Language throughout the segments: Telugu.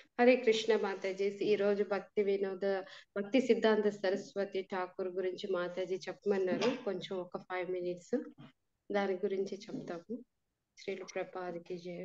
హరే కృష్ణ మాతాజీ ఈ రోజు భక్తి వినోద భక్తి సిద్ధాంత సరస్వతి ఠాకూర్ గురించి మాతాజీ చెప్పమన్నారు కొంచెం ఒక ఫైవ్ మినిట్స్ దాని గురించి చెప్తాము శ్రీలు ప్రపాదికి జయ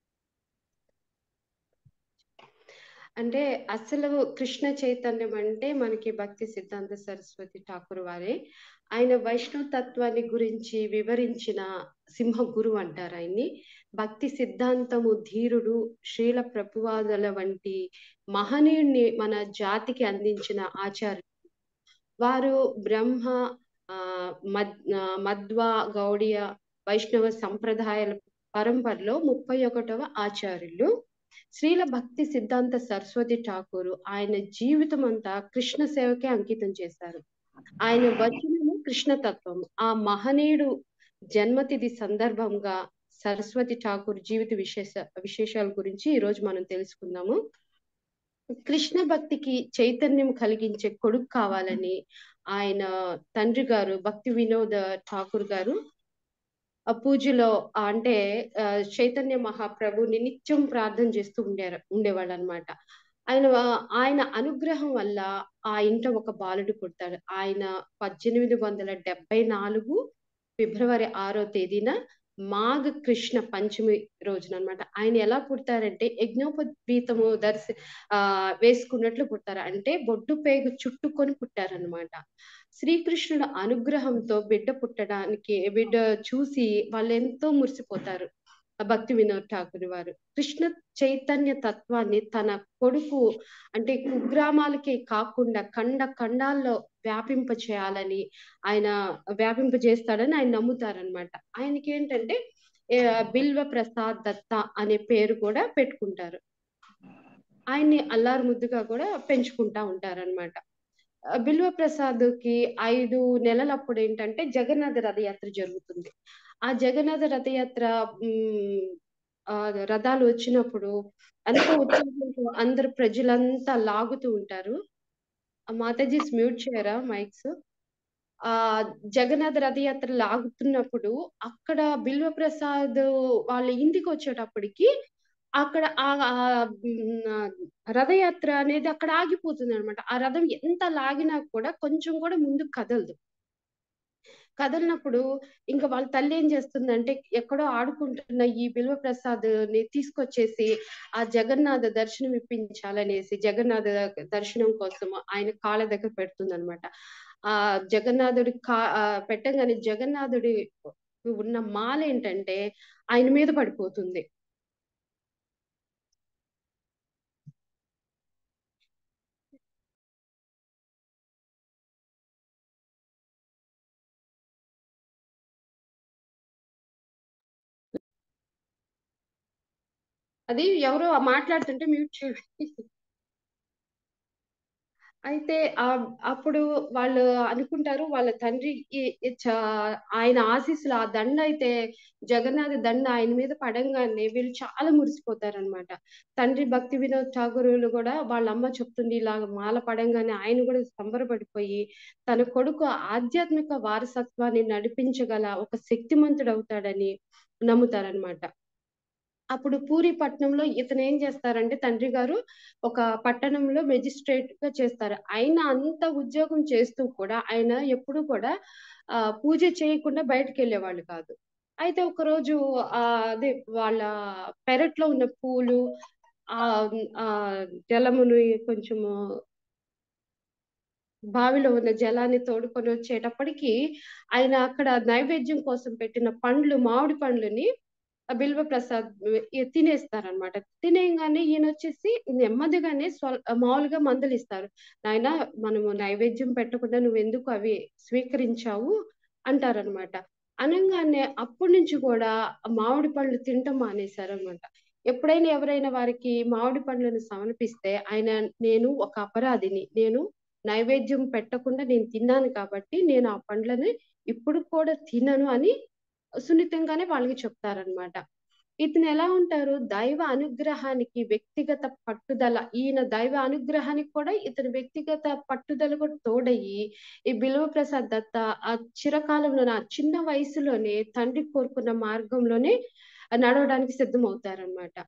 అంటే అసలు కృష్ణ చైతన్యం అంటే మనకి భక్తి సిద్ధాంత సరస్వతి ఠాకూర్ వారే ఆయన వైష్ణవ తత్వాన్ని గురించి వివరించిన సింహ గురువు అంటారు ఆయన్ని భక్తి సిద్ధాంతము ధీరుడు శ్రీల ప్రభువాదుల వంటి మహనీయుడిని మన జాతికి అందించిన ఆచార్యులు వారు బ్రహ్మ ఆ మద్ మధ్వ గౌడియ వైష్ణవ సంప్రదాయాల పరంపరలో ముప్పై ఒకటవ ఆచార్యులు శ్రీల భక్తి సిద్ధాంత సరస్వతి ఠాకూరు ఆయన జీవితం అంతా కృష్ణ సేవకే అంకితం చేశారు ఆయన వచనము కృష్ణ తత్వం ఆ మహనీయుడు జన్మతిథి సందర్భంగా సరస్వతి ఠాకూర్ జీవిత విశేష విశేషాల గురించి ఈ రోజు మనం తెలుసుకుందాము కృష్ణ భక్తికి చైతన్యం కలిగించే కొడుకు కావాలని ఆయన తండ్రి గారు భక్తి వినోద ఠాకూర్ గారు ఆ పూజలో అంటే చైతన్య మహాప్రభుని నిత్యం ప్రార్థన చేస్తూ ఉండే ఉండేవాళ్ళు అనమాట ఆయన ఆయన అనుగ్రహం వల్ల ఆ ఇంట ఒక బాలుడు పుడతాడు ఆయన పద్దెనిమిది వందల డెబ్బై నాలుగు ఫిబ్రవరి ఆరో తేదీన మాఘ కృష్ణ పంచమి రోజున అనమాట ఆయన ఎలా పుడతారంటే యజ్ఞోపవీతము దర్శ ఆ వేసుకున్నట్లు పుడతారు అంటే బొడ్డు పేగు చుట్టుకొని పుట్టారనమాట శ్రీకృష్ణుడు అనుగ్రహంతో బిడ్డ పుట్టడానికి బిడ్డ చూసి వాళ్ళు ఎంతో మురిసిపోతారు భక్తి వినోద్ ఠాకూర్ వారు కృష్ణ చైతన్య తత్వాన్ని తన కొడుకు అంటే కుగ్రామాలకే కాకుండా ఖండ ఖండాల్లో వ్యాపింప చేయాలని ఆయన వ్యాపింప చేస్తాడని ఆయన నమ్ముతారనమాట ఆయనకి ఏంటంటే బిల్వ ప్రసాద్ దత్త అనే పేరు కూడా పెట్టుకుంటారు ఆయన్ని అల్లారు ముద్దుగా కూడా పెంచుకుంటా ఉంటారనమాట బిల్వ ప్రసాద్కి ఐదు నెలలప్పుడు ఏంటంటే జగన్నాథ రథయాత్ర జరుగుతుంది ఆ జగన్నాథ రథయాత్ర ఆ రథాలు వచ్చినప్పుడు అంత ఉత్సాహంతో అందరు ప్రజలంతా లాగుతూ ఉంటారు మాతాజీ మ్యూట్ చేయరా మైక్స్ ఆ జగన్నాథ రథయాత్ర లాగుతున్నప్పుడు అక్కడ బిల్వ ప్రసాద్ వాళ్ళ ఇంటికి వచ్చేటప్పటికి అక్కడ ఆ రథయాత్ర అనేది అక్కడ ఆగిపోతుంది అనమాట ఆ రథం ఎంత లాగినా కూడా కొంచెం కూడా ముందుకు కదలదు కదలినప్పుడు ఇంకా వాళ్ళ తల్లి ఏం చేస్తుందంటే ఎక్కడో ఆడుకుంటున్న ఈ బిల్వ ప్రసాద్ ని తీసుకొచ్చేసి ఆ జగన్నాథ దర్శనం ఇప్పించాలనేసి జగన్నాథ దర్శనం కోసం ఆయన కాళ్ళ దగ్గర పెడుతుంది అనమాట ఆ జగన్నాథుడి కా పెట్టగానే జగన్నాథుడి ఉన్న మాల ఏంటంటే ఆయన మీద పడిపోతుంది అది ఎవరో మాట్లాడుతుంటే మ్యూట్ చేయండి అయితే ఆ అప్పుడు వాళ్ళు అనుకుంటారు వాళ్ళ తండ్రి ఆయన ఆశీస్సులు ఆ దండ అయితే జగన్నాథ దండ ఆయన మీద పడంగానే వీళ్ళు చాలా మురిసిపోతారు అనమాట తండ్రి భక్తి వినోద్ ఠాగూరులు కూడా వాళ్ళ అమ్మ చెప్తుంది ఇలా మాల పడంగానే ఆయన కూడా సంబరపడిపోయి తన కొడుకు ఆధ్యాత్మిక వారసత్వాన్ని నడిపించగల ఒక శక్తిమంతుడు అవుతాడని నమ్ముతారనమాట అప్పుడు పూరి పట్టణంలో ఇతను ఏం చేస్తారంటే తండ్రి గారు ఒక పట్టణంలో మెజిస్ట్రేట్ గా చేస్తారు ఆయన అంత ఉద్యోగం చేస్తూ కూడా ఆయన ఎప్పుడు కూడా ఆ పూజ చేయకుండా బయటకు వెళ్ళేవాళ్ళు కాదు అయితే ఒక రోజు ఆ అదే వాళ్ళ పెరట్లో ఉన్న పూలు ఆ ఆ జలమును కొంచెము బావిలో ఉన్న జలాన్ని తోడుకొని వచ్చేటప్పటికి ఆయన అక్కడ నైవేద్యం కోసం పెట్టిన పండ్లు మామిడి పండ్లని బిల్వ ప్రసాద్ తినేస్తారనమాట తినేయగానే ఈయన వచ్చేసి నెమ్మదిగానే స్వల్ మామూలుగా మందులు ఇస్తారు నాయన మనము నైవేద్యం పెట్టకుండా నువ్వు ఎందుకు అవి స్వీకరించావు అంటారనమాట అనగానే అప్పటి నుంచి కూడా మామిడి పండ్లు తినటం మానేశారనమాట ఎప్పుడైనా ఎవరైనా వారికి మామిడి పండ్లను సమర్పిస్తే ఆయన నేను ఒక అపరాధిని నేను నైవేద్యం పెట్టకుండా నేను తిన్నాను కాబట్టి నేను ఆ పండ్లని ఇప్పుడు కూడా తినను అని సున్నితంగానే వాళ్ళకి చెప్తారనమాట ఇతను ఎలా ఉంటారు దైవ అనుగ్రహానికి వ్యక్తిగత పట్టుదల ఈయన దైవ అనుగ్రహానికి కూడా ఇతని వ్యక్తిగత పట్టుదల కూడా తోడయ్యి ఈ బిల్వ ప్రసాద్ దత్త ఆ చిరకాలంలో ఆ చిన్న వయసులోనే తండ్రి కోరుకున్న మార్గంలోనే నడవడానికి సిద్ధమవుతారనమాట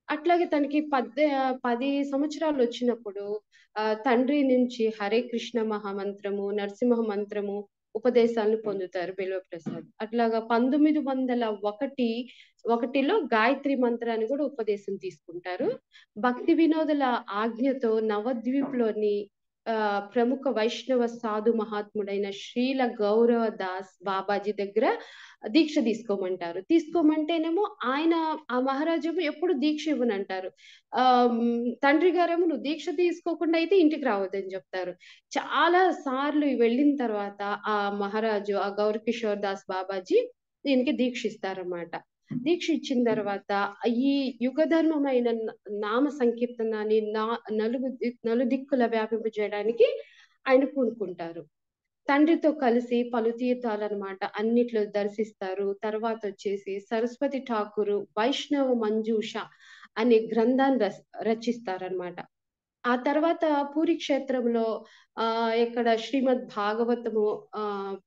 అట్లాగే తనకి పద్దె పది సంవత్సరాలు వచ్చినప్పుడు ఆ తండ్రి నుంచి హరే కృష్ణ మహామంత్రము నరసింహ మంత్రము ఉపదేశాలను పొందుతారు బిల్వప్రసాద్ అట్లాగా పంతొమ్మిది వందల ఒకటి ఒకటిలో గాయత్రి మంత్రాన్ని కూడా ఉపదేశం తీసుకుంటారు భక్తి వినోదుల ఆజ్ఞతో నవద్వీప్లోని ఆ ప్రముఖ వైష్ణవ సాధు మహాత్ముడైన శ్రీల గౌరవ దాస్ బాబాజీ దగ్గర దీక్ష తీసుకోమంటారు తీసుకోమంటేనేమో ఆయన ఆ మహారాజు ఎప్పుడు దీక్ష ఇవ్వనంటారు ఆ తండ్రి గారేమో నువ్వు దీక్ష తీసుకోకుండా అయితే ఇంటికి రావద్దని చెప్తారు చాలా సార్లు వెళ్ళిన తర్వాత ఆ మహారాజు ఆ గౌర కిషోర్ దాస్ బాబాజీ దీనికి దీక్ష ఇస్తారన్నమాట దీక్ష ఇచ్చిన తర్వాత ఈ యుగధర్మమైన నామ సంకీర్తనాన్ని నా నలుగు నలుదిక్కుల వ్యాపింపజేయడానికి ఆయన పూనుకుంటారు తండ్రితో కలిసి పలు తీర్థాలు అనమాట అన్నిట్లో దర్శిస్తారు తర్వాత వచ్చేసి సరస్వతి ఠాకూరు వైష్ణవ మంజూష అనే గ్రంథాన్ని రచ రచిస్తారనమాట ఆ తర్వాత పూరి క్షేత్రంలో ఆ ఇక్కడ శ్రీమద్ భాగవతము ఆ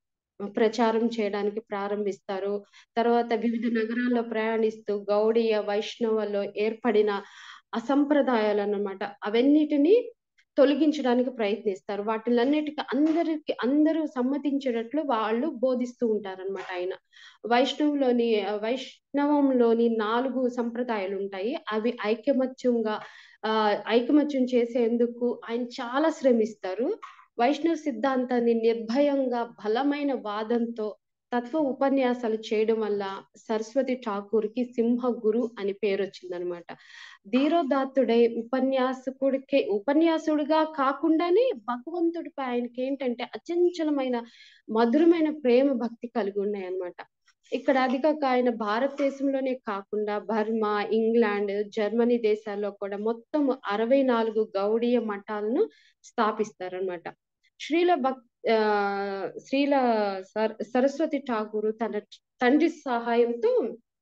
ప్రచారం చేయడానికి ప్రారంభిస్తారు తర్వాత వివిధ నగరాల్లో ప్రయాణిస్తూ గౌడీయ వైష్ణవలో ఏర్పడిన అసంప్రదాయాలు అన్నమాట అవన్నిటిని తొలగించడానికి ప్రయత్నిస్తారు వాటిలన్నిటికీ అందరికి అందరూ సమ్మతించేటట్లు వాళ్ళు బోధిస్తూ ఉంటారన్నమాట ఆయన వైష్ణవంలోని వైష్ణవంలోని నాలుగు సంప్రదాయాలు ఉంటాయి అవి ఐకమత్యంగా ఆ ఐకమత్యం చేసేందుకు ఆయన చాలా శ్రమిస్తారు వైష్ణవ సిద్ధాంతాన్ని నిర్భయంగా బలమైన వాదంతో తత్వ ఉపన్యాసాలు చేయడం వల్ల సరస్వతి ఠాకూర్ కి సింహ గురు అని పేరు వచ్చిందనమాట ధీరోదాత్తుడై ఉపన్యాసకుడికే ఉపన్యాసుడిగా కాకుండానే భగవంతుడిపై ఆయనకి ఏంటంటే అచంచలమైన మధురమైన ప్రేమ భక్తి కలిగి ఉన్నాయన్నమాట ఇక్కడ అధిక ఆయన భారతదేశంలోనే కాకుండా బర్మా ఇంగ్లాండ్ జర్మనీ దేశాల్లో కూడా మొత్తం అరవై నాలుగు గౌడీయ మఠాలను స్థాపిస్తారనమాట శ్రీల భక్ ఆ శ్రీల సర్ సరస్వతి ఠాకూరు తన తండ్రి సహాయంతో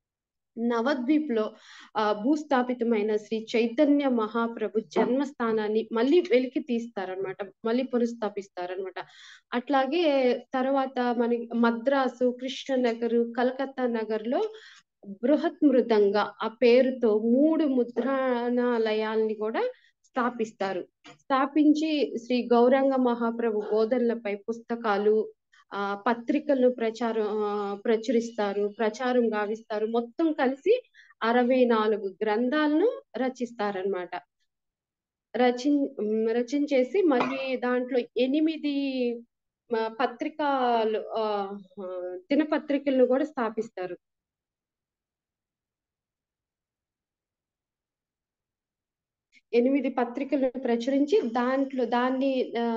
నవద్వీప్ లో ఆ భూస్థాపితమైన శ్రీ చైతన్య మహాప్రభు జన్మస్థానాన్ని మళ్ళీ వెలికి తీస్తారనమాట మళ్ళీ పునఃస్థాపిస్తారనమాట అట్లాగే తర్వాత మనకి మద్రాసు కృష్ణనగర్ కలకత్తా నగర్ లో బృహత్ మృదంగా ఆ పేరుతో మూడు ముద్రణాలయాల్ని కూడా స్థాపిస్తారు స్థాపించి శ్రీ గౌరంగ మహాప్రభు బోధనలపై పుస్తకాలు ఆ పత్రికలను ప్రచారం ప్రచురిస్తారు ప్రచారం గావిస్తారు మొత్తం కలిసి అరవై నాలుగు గ్రంథాలను రచిస్తారనమాట రచి రచించేసి మళ్ళీ దాంట్లో ఎనిమిది పత్రికలు ఆ దినపత్రికలను కూడా స్థాపిస్తారు ఎనిమిది పత్రికలను ప్రచురించి దాంట్లో దాన్ని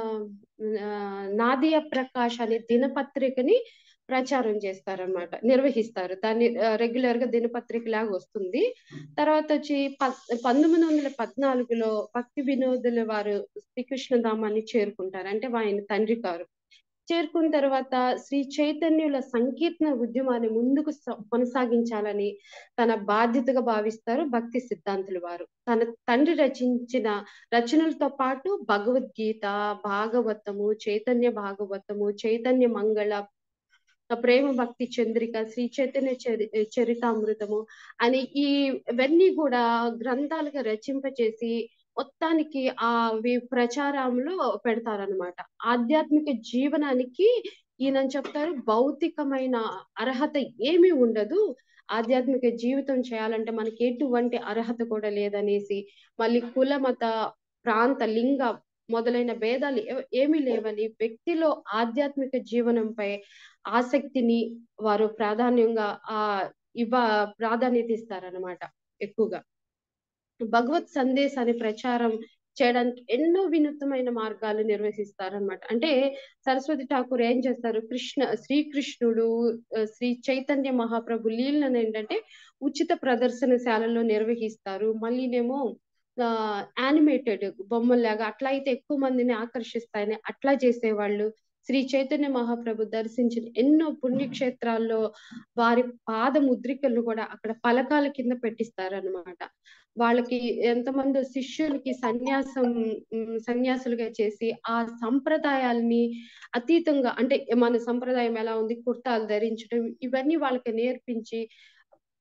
నాదియా ప్రకాష్ అనే దినపత్రికని ప్రచారం చేస్తారనమాట నిర్వహిస్తారు దాన్ని రెగ్యులర్ గా దినపత్రిక లాగా వస్తుంది తర్వాత వచ్చి పంతొమ్మిది వందల పద్నాలుగులో భక్తి వినోదుల వారు శ్రీకృష్ణ ధామాన్ని చేరుకుంటారు అంటే ఆయన తండ్రి గారు చేరుకున్న తర్వాత శ్రీ చైతన్యుల సంకీర్తన ఉద్యమాన్ని ముందుకు కొనసాగించాలని తన బాధ్యతగా భావిస్తారు భక్తి సిద్ధాంతులు వారు తన తండ్రి రచించిన రచనలతో పాటు భగవద్గీత భాగవతము చైతన్య భాగవతము చైతన్య మంగళ ప్రేమ భక్తి చంద్రిక శ్రీ చైతన్య చరి చరితామృతము అని ఈ ఇవన్నీ కూడా గ్రంథాలుగా రచింపచేసి మొత్తానికి ఆ ప్రచారంలో పెడతారనమాట ఆధ్యాత్మిక జీవనానికి ఈయన చెప్తారు భౌతికమైన అర్హత ఏమీ ఉండదు ఆధ్యాత్మిక జీవితం చేయాలంటే మనకి ఎటువంటి అర్హత కూడా లేదనేసి మళ్ళీ కుల మత ప్రాంత లింగ మొదలైన భేదాలు ఏమీ లేవని వ్యక్తిలో ఆధ్యాత్మిక జీవనంపై ఆసక్తిని వారు ప్రాధాన్యంగా ఆ ఇవ్వ ప్రాధాన్యత ఇస్తారనమాట ఎక్కువగా భగవత్ సందేశాన్ని ప్రచారం చేయడానికి ఎన్నో వినూత్నమైన మార్గాలు నిర్వహిస్తారనమాట అంటే సరస్వతి ఠాకూర్ ఏం చేస్తారు కృష్ణ శ్రీకృష్ణుడు శ్రీ చైతన్య మహాప్రభు లీలను ఏంటంటే ఉచిత ప్రదర్శనశాలలో నిర్వహిస్తారు మళ్ళీనేమో ఆ యానిమేటెడ్ బొమ్మల్లాగా అట్లా అయితే ఎక్కువ మందిని ఆకర్షిస్తాయని అట్లా చేసేవాళ్ళు శ్రీ చైతన్య మహాప్రభు దర్శించిన ఎన్నో పుణ్యక్షేత్రాల్లో వారి పాద ముద్రికలను కూడా అక్కడ పలకాల కింద పెట్టిస్తారనమాట వాళ్ళకి ఎంతమంది శిష్యులకి సన్యాసం సన్యాసులుగా చేసి ఆ సంప్రదాయాల్ని అతీతంగా అంటే మన సంప్రదాయం ఎలా ఉంది కుర్తాలు ధరించడం ఇవన్నీ వాళ్ళకి నేర్పించి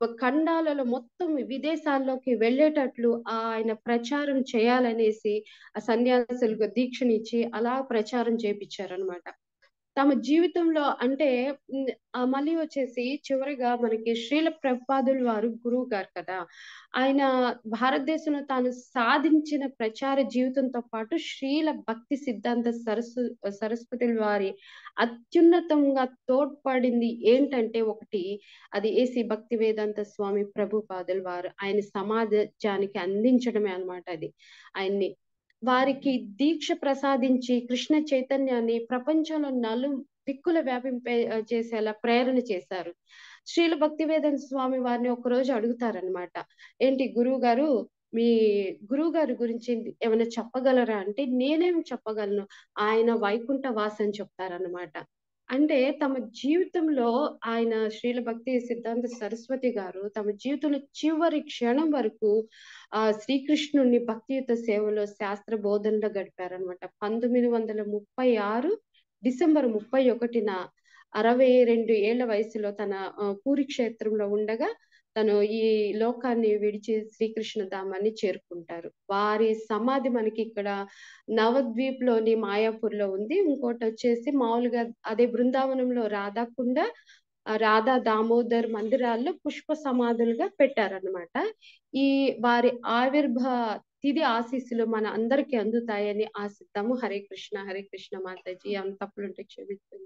ఖండాలలో మొత్తం విదేశాల్లోకి వెళ్ళేటట్లు ఆయన ప్రచారం చేయాలనేసి ఆ సన్యాసులకు దీక్షనిచ్చి అలా ప్రచారం చేపించారనమాట తమ జీవితంలో అంటే ఉమ్, ఆ మళ్ళీ వచ్చేసి చివరిగా మనకి శ్రీల ప్రభుపాదులు వారు గురువు గారు కదా ఆయన భారతదేశంలో తాను సాధించిన ప్రచార జీవితంతో పాటు శ్రీల భక్తి సిద్ధాంత సరస్సు సరస్వతుల వారి అత్యున్నతంగా తోడ్పడింది ఏంటంటే ఒకటి అది ఏసి భక్తి వేదాంత స్వామి ప్రభుపాదులు వారు ఆయన సమాజానికి అందించడమే అన్నమాట అది ఆయన్ని వారికి దీక్ష ప్రసాదించి కృష్ణ చైతన్యాన్ని ప్రపంచంలో నలు దిక్కుల వ్యాపింపే ఆ, చేసేలా ప్రేరణ చేశారు శ్రీల భక్తి వేదాంత స్వామి వారిని ఒకరోజు అడుగుతారనమాట ఏంటి గురువు గారు మీ గురువు గారి గురించి ఏమైనా చెప్పగలరా అంటే నేనేం చెప్పగలను ఆయన వైకుంఠ వాసని చెప్తారన్నమాట అంటే తమ జీవితంలో ఆయన శ్రీల భక్తి సిద్ధాంత సరస్వతి గారు తమ జీవితంలో చివరి క్షణం వరకు ఆ శ్రీకృష్ణుని భక్తియుత సేవలో శాస్త్ర బోధనలో గడిపారనమాట పంతొమ్మిది వందల ముప్పై ఆరు డిసెంబర్ ముప్పై ఒకటిన అరవై రెండు ఏళ్ల వయసులో తన ఆ, పూరి క్షేత్రంలో ఉండగా తను ఈ లోకాన్ని విడిచి శ్రీకృష్ణ ధామాన్ని చేరుకుంటారు వారి సమాధి మనకి ఇక్కడ నవద్వీప్ లోని మాయాపూర్ లో ఉంది ఇంకోటి వచ్చేసి మామూలుగా అదే బృందావనంలో రాధాకుండ ఆ రాధా దామోదర్ మందిరాల్లో పుష్ప సమాధులుగా పెట్టారన్నమాట ఈ వారి ఆవిర్భావ తిది ఆశీస్సులు మన అందరికి అందుతాయని ఆశిద్దాము హరే కృష్ణ హరే కృష్ణ మాతాజీ అంత తప్పులుంటే క్షమిస్తుంది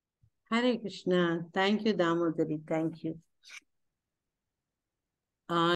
Hare Krishna thank you Damodari thank you